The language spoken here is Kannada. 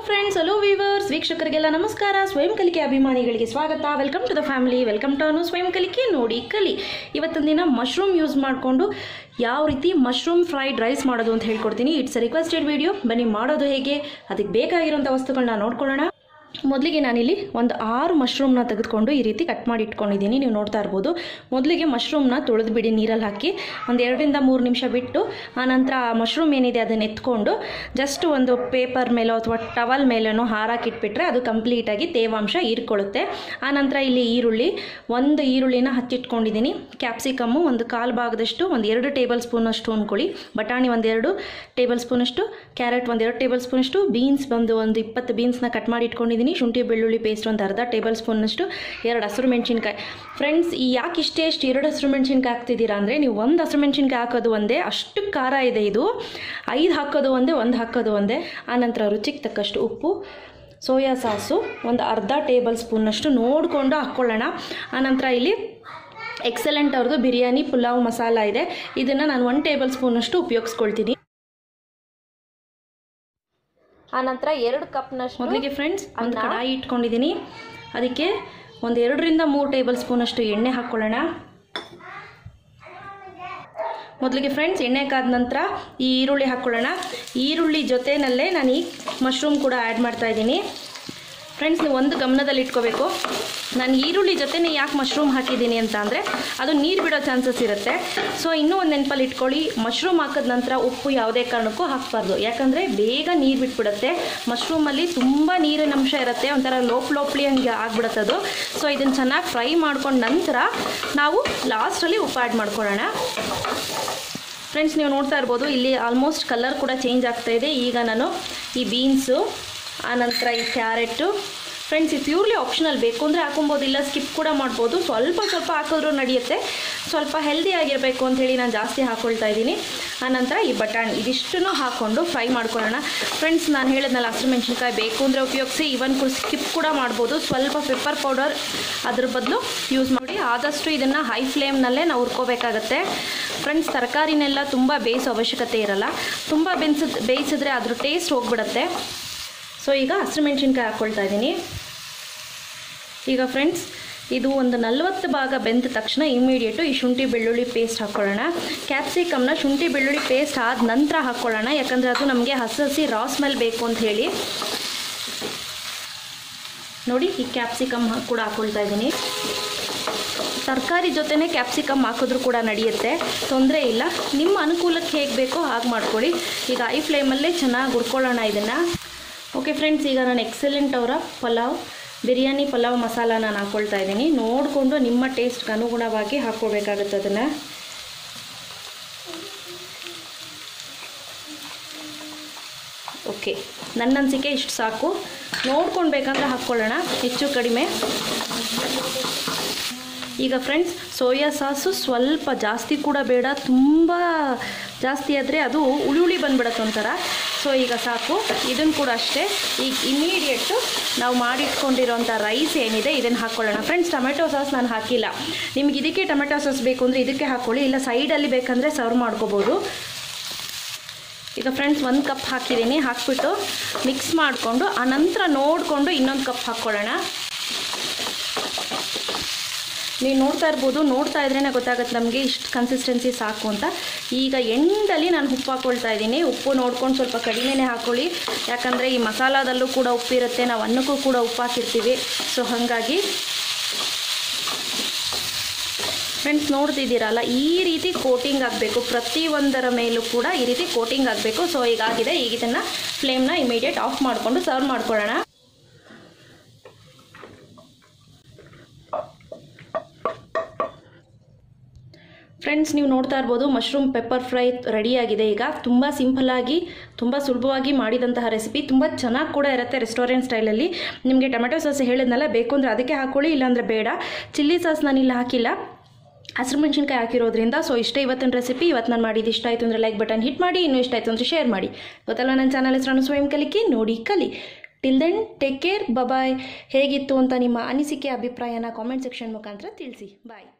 ಫ್ರೆಂಡ್ಸ್ ಹಲೋ ವೀವರ್ಸ್ ವೀಕ್ಷಕರಿಗೆಲ್ಲ ನಮಸ್ಕಾರ ಸ್ವಯಂ ಕಲಿಕೆ ಅಭಿಮಾನಿಗಳಿಗೆ ಸ್ವಾಗತ welcome to the family welcome to ಅನು ಸ್ವಯಂ ಕಲಿಕೆ ನೋಡಿ ಕಲಿ ಇವತ್ತಿನ ದಿನ ಮಶ್ರೂಮ್ ಯೂಸ್ ಮಾಡಿಕೊಂಡು ಯಾವ ರೀತಿ ಮಶ್ರೂಮ್ ಫ್ರೈಡ್ ರೈಸ್ ಮಾಡೋದು ಅಂತ ಹೇಳ್ಕೊಡ್ತೀನಿ ಇಟ್ಸ್ ರಿಕ್ವೆಸ್ಟೆಡ್ ವಿಡಿಯೋ ಬನ್ನಿ ಮಾಡೋದು ಹೇಗೆ ಅದಕ್ಕೆ ಬೇಕಾಗಿರೋಂಥ ವಸ್ತುಗಳನ್ನ ನೋಡ್ಕೊಳ್ಳೋಣ ಮೊದಲಿಗೆ ನಾನಿಲ್ಲಿ ಒಂದು ಆರು ಮಶ್ರೂಮ್ನ ತೆಗೆದುಕೊಂಡು ಈ ರೀತಿ ಕಟ್ ಮಾಡಿ ಇಟ್ಕೊಂಡಿದ್ದೀನಿ ನೀವು ನೋಡ್ತಾ ಇರ್ಬೋದು ಮೊದಲಿಗೆ ಮಶ್ರೂಮ್ನ ತೊಳೆದ್ಬಿಡಿ ನೀರಲ್ಲಿ ಹಾಕಿ ಒಂದು ಎರಡರಿಂದ ಮೂರು ನಿಮಿಷ ಬಿಟ್ಟು ಆನಂತರ ಆ ಮಶ್ರೂಮ್ ಏನಿದೆ ಅದನ್ನು ಎತ್ಕೊಂಡು ಜಸ್ಟ್ ಒಂದು ಪೇಪರ್ ಮೇಲೋ ಅಥವಾ ಟವಲ್ ಮೇಲೇನೋ ಹಾರಾಕಿಟ್ಬಿಟ್ರೆ ಅದು ಕಂಪ್ಲೀಟಾಗಿ ತೇವಾಂಶ ಹೀರ್ಕೊಳ್ಳುತ್ತೆ ಆನಂತರ ಇಲ್ಲಿ ಈರುಳ್ಳಿ ಒಂದು ಈರುಳ್ಳಿನ ಹಚ್ಚಿಟ್ಕೊಂಡಿದ್ದೀನಿ ಕ್ಯಾಪ್ಸಿಕಮ್ಮು ಒಂದು ಕಾಲು ಭಾಗದಷ್ಟು ಒಂದು ಎರಡು ಟೇಬಲ್ ಸ್ಪೂನಷ್ಟು ಅಂದ್ಕೊಳ್ಳಿ ಬಟಾಣಿ ಒಂದೆರಡು ಟೇಬಲ್ ಸ್ಪೂನಷ್ಟು ಕ್ಯಾರೆಟ್ ಒಂದೆರಡು ಟೇಬಲ್ ಸ್ಪೂನಷ್ಟು ಬೀನ್ಸ್ ಬಂದು ಒಂದು ಇಪ್ಪತ್ತು ಬೀನ್ಸ್ನ ಕಟ್ ಮಾಡಿ ಇಟ್ಕೊಂಡಿದ್ದೀನಿ ಶುಂಠಿ ಬೆಳ್ಳುಳ್ಳಿ ಪೇಸ್ಟ್ ಒಂದು ಅರ್ಧ ಟೇಬಲ್ ಸ್ಪೂನಷ್ಟು ಎರಡು ಹಸಿರು ಮೆಣಸಿನ್ಕಾಯಿ ಫ್ರೆಂಡ್ಸ್ ಈ ಯಾಕೆ ಇಷ್ಟೇ ಇಷ್ಟು ಎರಡು ಹಸಿರು ಮೆಣಸಿನ್ಕಾಯಿ ಹಾಕ್ತಿದ್ದೀರಾ ಅಂದರೆ ನೀವು ಒಂದು ಹಸಿರು ಮೆಣಸಿನ್ಕಾಯಿ ಹಾಕೋದು ಒಂದೇ ಅಷ್ಟು ಖಾರ ಇದೆ ಇದು ಐದು ಹಾಕೋದು ಒಂದೇ ಒಂದು ಹಾಕೋದು ಒಂದೇ ಆನಂತರ ರುಚಿಗೆ ತಕ್ಕಷ್ಟು ಉಪ್ಪು ಸೋಯಾ ಸಾಸು ಒಂದು ಅರ್ಧ ಟೇಬಲ್ ಸ್ಪೂನಷ್ಟು ನೋಡಿಕೊಂಡು ಹಾಕ್ಕೊಳ್ಳೋಣ ಆನಂತರ ಇಲ್ಲಿ ಎಕ್ಸಲೆಂಟ್ ಅವ್ರದ್ದು ಬಿರಿಯಾನಿ ಪುಲಾವ್ ಮಸಾಲ ಇದೆ ಇದನ್ನು ನಾನು ಒನ್ ಟೇಬಲ್ ಸ್ಪೂನಷ್ಟು ಉಪಯೋಗಿಸ್ಕೊಳ್ತೀನಿ ಆನಂತರ ಎರಡು ಕಪ್ನಷ್ಟು ಮೊದಲಿಗೆ ಫ್ರೆಂಡ್ಸ್ ಒಂದು ಕಡಾಯಿ ಇಟ್ಕೊಂಡಿದ್ದೀನಿ ಅದಕ್ಕೆ ಒಂದು ಎರಡರಿಂದ ಮೂರು ಟೇಬಲ್ ಸ್ಪೂನಷ್ಟು ಎಣ್ಣೆ ಹಾಕ್ಕೊಳ್ಳೋಣ ಮೊದಲಿಗೆ ಫ್ರೆಂಡ್ಸ್ ಎಣ್ಣೆ ಕಾದ ನಂತರ ಈ ಈರುಳ್ಳಿ ಹಾಕ್ಕೊಳ್ಳೋಣ ಈರುಳ್ಳಿ ಜೊತೆನಲ್ಲೇ ನಾನು ಈ ಮಶ್ರೂಮ್ ಕೂಡ ಆ್ಯಡ್ ಮಾಡ್ತಾ ಇದ್ದೀನಿ ಫ್ರೆಂಡ್ಸ್ ನೀವು ಒಂದು ಗಮನದಲ್ಲಿ ಇಟ್ಕೋಬೇಕು ನಾನು ಈರುಳ್ಳಿ ಜೊತೆನೇ ಯಾಕೆ ಮಶ್ರೂಮ್ ಹಾಕಿದ್ದೀನಿ ಅಂತ ಅಂದರೆ ಅದು ನೀರು ಬಿಡೋ ಚಾನ್ಸಸ್ ಇರುತ್ತೆ ಸೊ ಇನ್ನೂ ಒಂದು ನೆನಪಲ್ಲಿ ಇಟ್ಕೊಳ್ಳಿ ಮಶ್ರೂಮ್ ಹಾಕಿದ ನಂತರ ಉಪ್ಪು ಯಾವುದೇ ಕಾರಣಕ್ಕೂ ಹಾಕಬಾರ್ದು ಯಾಕಂದರೆ ಬೇಗ ನೀರು ಬಿಟ್ಬಿಡುತ್ತೆ ಮಶ್ರೂಮಲ್ಲಿ ತುಂಬ ನೀರಿನ ಅಂಶ ಇರುತ್ತೆ ಒಂಥರ ಲೋಪ್ ಲೋಪ್ಲಿ ಹಂಗೆ ಆಗ್ಬಿಡುತ್ತೆ ಅದು ಸೊ ಇದನ್ನು ಚೆನ್ನಾಗಿ ಫ್ರೈ ಮಾಡ್ಕೊಂಡ ನಂತರ ನಾವು ಲಾಸ್ಟಲ್ಲಿ ಉಪ್ಪು ಆ್ಯಡ್ ಮಾಡ್ಕೊಳ್ಳೋಣ ಫ್ರೆಂಡ್ಸ್ ನೀವು ನೋಡ್ತಾ ಇರ್ಬೋದು ಇಲ್ಲಿ ಆಲ್ಮೋಸ್ಟ್ ಕಲರ್ ಕೂಡ ಚೇಂಜ್ ಆಗ್ತಾ ಇದೆ ಈಗ ನಾನು ಈ ಬೀನ್ಸು ಆನಂತರ ಈ ಕ್ಯಾರೆಟು ಫ್ರೆಂಡ್ಸ್ ಇದು ಪ್ಯೂರ್ಲಿ ಆಪ್ಷನಲ್ ಬೇಕು ಅಂದರೆ ಹಾಕೊಬೋದು ಇಲ್ಲ ಸ್ಕಿಪ್ ಕೂಡ ಮಾಡ್ಬೋದು ಸ್ವಲ್ಪ ಸ್ವಲ್ಪ ಹಾಕಿದ್ರೂ ನಡೆಯುತ್ತೆ ಸ್ವಲ್ಪ ಹೆಲ್ದಿ ಆಗಿರಬೇಕು ಅಂಥೇಳಿ ನಾನು ಜಾಸ್ತಿ ಹಾಕ್ಕೊಳ್ತಾ ಇದ್ದೀನಿ ಆನಂತರ ಈ ಬಟಾಣಿ ಇದಿಷ್ಟನ್ನು ಹಾಕ್ಕೊಂಡು ಫ್ರೈ ಮಾಡ್ಕೊಳ್ಳೋಣ ಫ್ರೆಂಡ್ಸ್ ನಾನು ಹೇಳಿದ್ನಲ್ಲ ಹಸಿರು ಮೆಣಸಿನ್ಕಾಯಿ ಬೇಕು ಅಂದರೆ ಉಪಯೋಗಿಸಿ ಇವನ್ ಕೂಡ ಸ್ಕಿಪ್ ಕೂಡ ಮಾಡ್ಬೋದು ಸ್ವಲ್ಪ ಪೆಪ್ಪರ್ ಪೌಡರ್ ಅದ್ರ ಬದಲು ಯೂಸ್ ಮಾಡಿ ಆದಷ್ಟು ಇದನ್ನು ಹೈ ಫ್ಲೇಮ್ನಲ್ಲೇ ನಾವು ಹುರ್ಕೋಬೇಕಾಗತ್ತೆ ಫ್ರೆಂಡ್ಸ್ ತರಕಾರಿನೆಲ್ಲ ತುಂಬ ಬೇಯಿಸೋ ಅವಶ್ಯಕತೆ ಇರಲ್ಲ ತುಂಬ ಬೆನ್ಸಿದ್ ಬೇಯಿಸಿದ್ರೆ ಅದ್ರ ಟೇಸ್ಟ್ ಹೋಗ್ಬಿಡುತ್ತೆ ಸೊ ಈಗ ಹಸಿರು ಮೆಣಸಿನ್ಕಾಯಿ ಹಾಕ್ಕೊಳ್ತಾ ಇದ್ದೀನಿ ಈಗ ಫ್ರೆಂಡ್ಸ್ ಇದು ಒಂದು ನಲ್ವತ್ತು ಭಾಗ ಬೆಂದ ತಕ್ಷಣ ಇಮಿಡಿಯೇಟು ಈ ಶುಂಠಿ ಬೆಳ್ಳುಳ್ಳಿ ಪೇಸ್ಟ್ ಹಾಕ್ಕೊಳ್ಳೋಣ ಕ್ಯಾಪ್ಸಿಕಮ್ನ ಶುಂಠಿ ಬೆಳ್ಳುಳ್ಳಿ ಪೇಸ್ಟ್ ಆದ ನಂತರ ಹಾಕ್ಕೊಳ್ಳೋಣ ಯಾಕಂದರೆ ಅದು ನಮಗೆ ಹಸಿ ಹಸಿ ರಾ ಸ್ಮೆಲ್ ಬೇಕು ಅಂತ ಹೇಳಿ ನೋಡಿ ಈ ಕ್ಯಾಪ್ಸಿಕಮ್ ಕೂಡ ಹಾಕ್ಕೊಳ್ತಾ ಇದ್ದೀನಿ ತರಕಾರಿ ಜೊತೆನೇ ಕ್ಯಾಪ್ಸಿಕಮ್ ಹಾಕಿದ್ರೂ ಕೂಡ ನಡೆಯುತ್ತೆ ತೊಂದರೆ ಇಲ್ಲ ನಿಮ್ಮ ಅನುಕೂಲಕ್ಕೆ ಹೇಗೆ ಬೇಕೋ ಹಾಗೆ ಮಾಡ್ಕೊಳ್ಳಿ ಈಗ ಐ ಫ್ಲೇಮಲ್ಲೇ ಚೆನ್ನಾಗಿ ಹುರ್ಕೊಳ್ಳೋಣ ಇದನ್ನು ಓಕೆ ಫ್ರೆಂಡ್ಸ್ ಈಗ ನಾನು ಎಕ್ಸಲೆಂಟ್ ಅವರ ಪಲಾವ್ ಬಿರಿಯಾನಿ ಪಲಾವ್ ಮಸಾಲ ನಾನು ಹಾಕ್ಕೊಳ್ತಾ ಇದ್ದೀನಿ ನೋಡಿಕೊಂಡು ನಿಮ್ಮ ಟೇಸ್ಟ್ಗೆ ಅನುಗುಣವಾಗಿ ಹಾಕ್ಕೊಳ್ಬೇಕಾಗುತ್ತೆ ಅದನ್ನು ಓಕೆ ನನ್ನ ಅನಿಸಿಕೆ ಇಷ್ಟು ಸಾಕು ನೋಡ್ಕೊಂಡು ಬೇಕಂದ್ರೆ ಹಾಕ್ಕೊಳ್ಳೋಣ ಹೆಚ್ಚು ಕಡಿಮೆ ಈಗ ಫ್ರೆಂಡ್ಸ್ ಸೋಯಾ ಸಾಸು ಸ್ವಲ್ಪ ಜಾಸ್ತಿ ಕೂಡ ಬೇಡ ತುಂಬ ಜಾಸ್ತಿ ಆದರೆ ಅದು ಹುಳಿ ಹುಳಿ ಬಂದ್ಬಿಡತ್ತೆ ಒಂಥರ ಸೊ ಈಗ ಸಾಕು ಇದನ್ನು ಕೂಡ ಅಷ್ಟೇ ಈಗ ಇಮಿಡಿಯೇಟು ನಾವು ಮಾಡಿಟ್ಕೊಂಡಿರೋಂಥ ರೈಸ್ ಏನಿದೆ ಇದನ್ನು ಹಾಕ್ಕೊಳ್ಳೋಣ ಫ್ರೆಂಡ್ಸ್ ಟೊಮೆಟೊ ಸಾಸ್ ನಾನು ಹಾಕಿಲ್ಲ ನಿಮ್ಗೆ ಇದಕ್ಕೆ ಟೊಮೆಟೊ ಸಾಸ್ ಬೇಕು ಅಂದರೆ ಇದಕ್ಕೆ ಹಾಕ್ಕೊಳ್ಳಿ ಇಲ್ಲ ಸೈಡಲ್ಲಿ ಬೇಕಂದರೆ ಸರ್ವ್ ಮಾಡ್ಕೋಬೋದು ಈಗ ಫ್ರೆಂಡ್ಸ್ ಒಂದು ಕಪ್ ಹಾಕಿದ್ದೀನಿ ಹಾಕ್ಬಿಟ್ಟು ಮಿಕ್ಸ್ ಮಾಡಿಕೊಂಡು ಆ ನಂತರ ನೋಡಿಕೊಂಡು ಇನ್ನೊಂದು ಕಪ್ ಹಾಕ್ಕೊಳ್ಳೋಣ ನೀವು ನೋಡ್ತಾ ಇರ್ಬೋದು ನೋಡ್ತಾ ಇದ್ರೇ ಗೊತ್ತಾಗುತ್ತೆ ನಮಗೆ ಇಷ್ಟು ಕನ್ಸಿಸ್ಟೆನ್ಸಿ ಸಾಕು ಅಂತ ಈಗ ಎಂಡಲ್ಲಿ ನಾನು ಉಪ್ಪು ಹಾಕ್ಕೊಳ್ತಾ ಇದ್ದೀನಿ ಉಪ್ಪು ನೋಡ್ಕೊಂಡು ಸ್ವಲ್ಪ ಕಡಿಮೆನೇ ಹಾಕ್ಕೊಳ್ಳಿ ಯಾಕಂದರೆ ಈ ಮಸಾಲದಲ್ಲೂ ಕೂಡ ಉಪ್ಪಿರುತ್ತೆ ನಾವು ಅನ್ನಕ್ಕೂ ಕೂಡ ಉಪ್ಪು ಹಾಕಿರ್ತೀವಿ ಸೊ ಹಾಗಾಗಿ ಫ್ರೆಂಡ್ಸ್ ನೋಡ್ತಿದ್ದೀರಲ್ಲ ಈ ರೀತಿ ಕೋಟಿಂಗ್ ಆಗಬೇಕು ಪ್ರತಿಯೊಂದರ ಮೇಲೂ ಕೂಡ ಈ ರೀತಿ ಕೋಟಿಂಗ್ ಆಗಬೇಕು ಸೊ ಈಗಾಗಿದೆ ಈಗ ಇದನ್ನು ಫ್ಲೇಮ್ನ ಇಮಿಡಿಯೇಟ್ ಆಫ್ ಮಾಡಿಕೊಂಡು ಸರ್ವ್ ಮಾಡ್ಕೊಳ್ಳೋಣ ಫ್ರೆಂಡ್ಸ್ ನೀವು ನೋಡ್ತಾ ಇರ್ಬೋದು ಮಶ್ರೂಮ್ ಪೆಪ್ಪರ್ ಫ್ರೈ ರೆಡಿಯಾಗಿದೆ ಈಗ ತುಂಬ ಸಿಂಪಲ್ಲಾಗಿ ತುಂಬ ಸುಲಭವಾಗಿ ಮಾಡಿದಂತಹ ರೆಸಿಪಿ ತುಂಬ ಚೆನ್ನಾಗಿ ಕೂಡ ಇರುತ್ತೆ ರೆಸ್ಟೋರೆಂಟ್ ಸ್ಟೈಲಲ್ಲಿ ನಿಮಗೆ ಟೊಮೆಟೊ ಸಾಸ್ ಹೇಳಿದ್ನಲ್ಲ ಬೇಕು ಅಂದರೆ ಅದಕ್ಕೆ ಹಾಕ್ಕೊಳ್ಳಿ ಇಲ್ಲಾಂದರೆ ಬೇಡ ಚಿಲ್ಲಿ ಸಾಸ್ ನಾನಿಲ್ಲಿ ಹಾಕಿಲ್ಲ ಹಸಿರು ಮೆಣಸಿನ್ಕಾಯಿ ಹಾಕಿರೋದ್ರಿಂದ ಸೊ ಇಷ್ಟೇ ಇವತ್ತಿನ ರೆಸಿಪಿ ಇವತ್ತು ನಾನು ಮಾಡಿದ್ದು ಇಷ್ಟ ಆಯಿತು ಅಂದರೆ ಲೈಕ್ ಬಟನ್ ಹಿಟ್ ಮಾಡಿ ಇನ್ನೂ ಇಷ್ಟ ಆಯಿತು ಅಂದರೆ ಶೇರ್ ಮಾಡಿ ಗೊತ್ತಲ್ಲ ನನ್ನ ಚಾನಲ್ ಹೆಸರನ್ನು ಸ್ವಯಂ ಕಲಿಕೆ ನೋಡಿ ಕಲಿ till then take care bye bye ಹೇಗಿತ್ತು ಅಂತ ನಿಮ್ಮ ಅನಿಸಿಕೆ ಅಭಿಪ್ರಾಯನ ಕಾಮೆಂಟ್ ಸೆಕ್ಷನ್ ಮುಖಾಂತರ ತಿಳಿಸಿ ಬಾಯ್